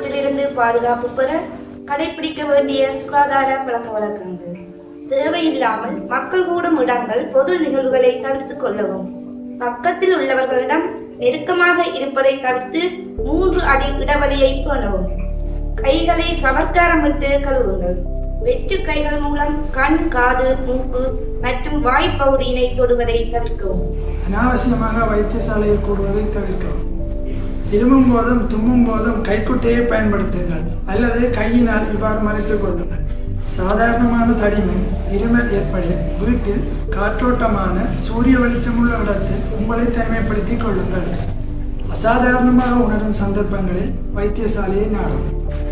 தொற்றிலிருந்து பாதுகாப்பு பெற கடைபிடிக்க வேண்டிய சுகாதார பழக்க வழக்கங்கள் தேவையில்லாமல் மக்கள் கூடும் இடங்கள் பொது நிகழ்வுகளை தவிர்த்து கொள்ளவும் பக்கத்தில் உள்ளவர்களிடம் நெருக்கமாக இருப்பதை தவிர்த்து மூன்று அடி இடைவெளியை பேணவும் கைகளை சமர்க்காரமிட்டு கழுவுங்கள் வெற்று கைகள் மூலம் கண் காது மூக்கு மற்றும் வாய்ப்பகுதியினை தொடுவதை தவிர்க்கவும் அனாவசியமாக வைத்தியசாலையில் கூடுவதை தவிர்க்கவும் இருமும் போதும் தும்மும் போதும் கைக்குட்டையை பயன்படுத்துங்கள் அல்லது கையினால் இவ்வாறு மறைத்துக் கொள்ளுங்கள் சாதாரணமான தடிமன் இருமல் ஏற்படின் வீட்டில் காற்றோட்டமான சூரிய வெளிச்சமுள்ள இடத்தில் உங்களை தனிமைப்படுத்திக் கொள்ளுங்கள் அசாதாரணமாக உணரும் சந்தர்ப்பங்களில் வைத்தியசாலையை நாடும்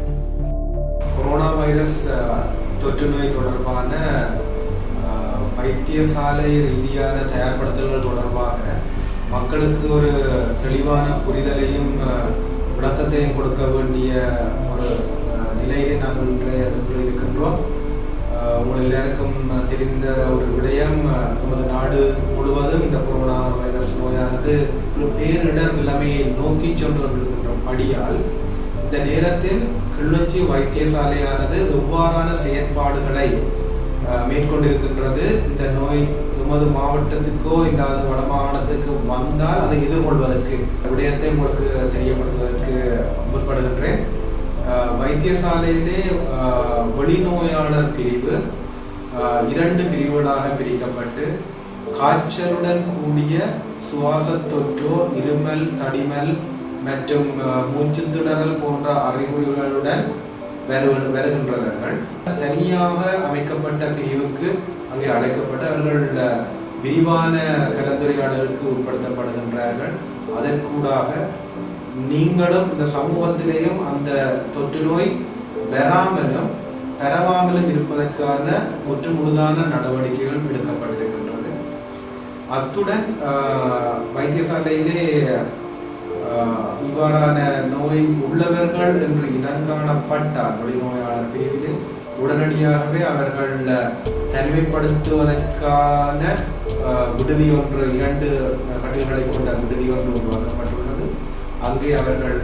கொரோனா வைரஸ் அஹ், தொற்று நோய் தொடர்பான அஹ், வைத்தியசாலை ரீதியான தயார்படுத்தல்கள் தொடர்பாக மக்களுக்கு ஒரு தெளிவான புரிதலையும் அஹ், விளக்கத்தையும் கொடுக்க வேண்டிய ஒரு அஹ், நிலையிலே நாங்கள் இன்றைய இன்று இருக்கின்றோம் அஹ், உங்கள் எல்லாருக்கும் தெரிந்த ஒரு விடயம் அஹ், நமது நாடு முழுவதும் இந்த கொரோனா வைரஸ் நோயானது ஒரு பேரிடர் நிலைமையை நோக்கி சென்று கொண்டிருக்கின்ற படியால் இந்த நேரத்தில் கிளிநொச்சி வைத்தியசாலையானது எவ்வாறான செயற்பாடுகளை அஹ், மேற்கொண்டிருக்கின்றது இந்த நோய் எமது மாவட்டத்துக்கோ இல்லாத வடமாகாணத்துக்கு வந்தால் அதை எதிர்கொள்வதற்கு விடயத்தை உங்களுக்கு தெரியப்படுத்துவதற்கு முற்படுகின்றேன் அஹ், வைத்தியசாலையிலே அஹ், வெளிநோயாளர் பிரிவு அஹ், இரண்டு பிரிவுகளாக பிரிக்கப்பட்டு காய்ச்சலுடன் கூடிய சுவாசத் தொற்றோ இருமல் தடிமல் மற்றும் அஹ், மூச்சுத் திணறல் போன்ற அறிகுறிகளுடன் வரு- வருகின்றவர்கள் தனியாக அமைக்கப்பட்ட பிரிவுக்கு அங்கே அழைக்கப்பட்டு அவர்கள் அஹ், விரிவான கலந்துரையாடலுக்கு உட்படுத்தப்படுகின்றார்கள் அதற்கூடாக நீங்களும் இந்த சமூகத்திலேயும் அந்த தொற்று நோய் வராமலும் பரவாமலும் இருப்பதற்கான முற்றுமுழுதான நடவடிக்கைகள் எடுக்கப்பட்டிருக்கின்றது அத்துடன் ஆஹ், வைத்தியசாலையிலே ஆஹ், இவ்வாறான நோய் உள்ளவர்கள் என்று இனங்காணப்பட்டால் வெளிநோயாளர் பிரிவிலே உடனடியாகவே அவர்கள் தனிமைப்படுத்துவதற்கான ஆஹ், விடுதி ஒன்று இரண்டு கட்டில்களை கொண்ட விடுதி ஒன்று உருவாக்கப்பட்டுள்ளது அங்கே அவர்கள்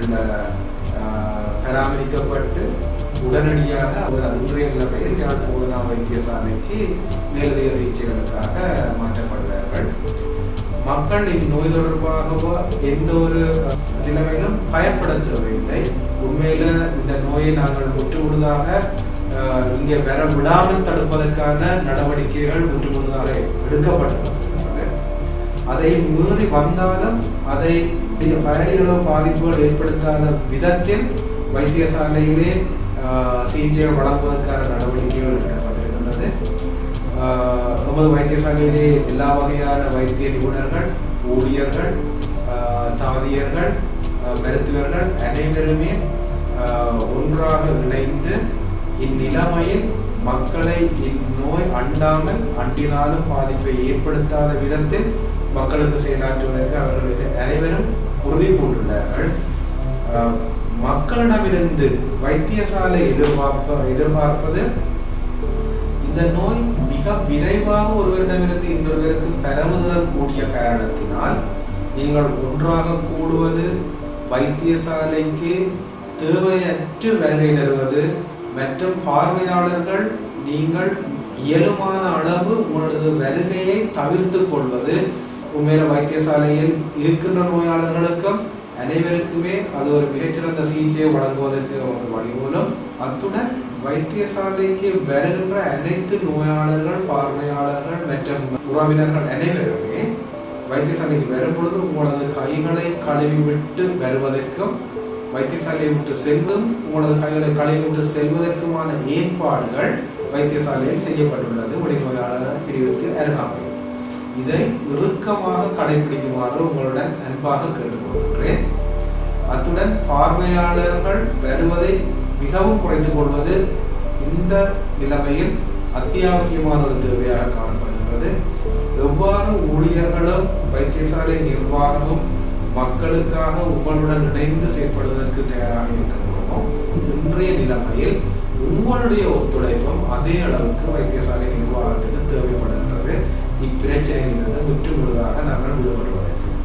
ஆஹ், பராமரிக்கப்பட்டு உடனடியாக அவர் அன்றைய நிலைமையில் யாழ் போதனா வைத்தியசாலைக்கு மேலதிக சிகிச்சைகளுக்காக மாற்றப்படுவார்கள் மக்கள் இந்நோய் தொடர்பாகவோ எந்த ஒரு அஹ், நிலைமையிலும் பயப்பட தேவையில்லை உண்மையில இந்த நோயை நாங்கள் முற்றுமுழுதாக அஹ், இங்கே வர விடாமல் தடுப்பதற்கான நடவடிக்கைகள் முற்றுமுழுதாக எடுக்கப்பட்டிருக்கின்றன அதை மீறி வந்தாலும் அதை பயணிகளோ பாதிப்புகள் ஏற்படுத்தாத விதத்தில் வைத்தியசாலையிலே ஆஹ், சிகிச்சை வழங்குவதற்கான நடவடிக்கைகள் எடுக்கப்பட்டிருக்கின்றது ஆஹ், நமது வைத்தியசாலையிலே எல்லா வகையான வைத்திய நிபுணர்கள் ஊழியர்கள் ஆஹ், தாதியர்கள் ஆஹ், மருத்துவர்கள் அனைவருமே ஆஹ், ஒன்றாக இணைந்து இந்நிலைமையில் மக்களை இந்நோய் அண்டாமல் அண்டினாலும் பாதிப்பை ஏற்படுத்தாத விதத்தில் மக்களுக்கு செயலாற்றுவதற்கு அவர்கள் அனைவரும் உறுதி பூண்டுள்ளார்கள் ஆஹ், மக்களிடமிருந்து வைத்தியசாலை எதிர்பார்ப்ப எதிர்பார்ப்பது இந்த நோய் மிக விரைவாக ஒருவரிடமிருந்து இன்னொருவருக்கு பரவுதல் கூடிய காரணத்தினால் நீங்கள் ஒன்றாக கூடுவது வைத்தியசாலைக்கு தேவையற்று வருகை தருவது மற்றும் பார்வையாளர்கள் நீங்கள் இயலுமான அளவு உங்களது வருகையை தவிர்த்து கொள்வது உண்மையில வைத்தியசாலையில் இருக்கின்ற நோயாளர்களுக்கும் அனைவருக்குமே அது ஒரு மிகச்சிறந்த சிகிச்சையை வழங்குவதற்கு நமக்கு வழிமூலம் அத்துடன் வைத்தியசாலைக்கு வருகின்ற அனைத்து நோயாளர்கள் பார்வையாளர்கள் மற்றும் உறவினர்கள் அனைவருமே வைத்தியசாலைக்கு வரும் பொழுது உங்களது கைகளை கழுவி விட்டு வருவதற்கும் வைத்தியசாலையை விட்டு செல்லும் உங்களது கைகளை கழுவி விட்டு செல்வதற்குமான ஏற்பாடுகள் வைத்தியசாலையில் செய்யப்பட்டுள்ளது வெளிநோயாளர் பிரிவுக்கு அருகாமை இதை இறுக்கமாக கடைபிடிக்குமாறு உங்களுடன் அன்பாக கேட்டுக்கொள்கின்றேன் அத்துடன் பார்வையாளர்கள் வருவதை மிகவும் குறைத்துக் கொள்வது இந்த நிலைமையில் அத்தியாவசியமான ஒரு தேவையாக காணப்படுகின்றது எவ்வாறு ஊழியர்களும் வைத்தியசாலை நிர்வாகமும் மக்களுக்காக உங்களுடன் இணைந்து செயல்படுவதற்கு தயாராக இருக்கின்றோமோ இன்றைய நிலைமையில் உங்களுடைய ஒத்துழைப்பும் அதே அளவுக்கு வைத்தியசாலை நிர்வாகத்துக்கு தேவைப்படுகின்றது இப்பிரச்சனையிலிருந்து முற்று முழுதாக நாங்கள் விடுபடுவதற்கு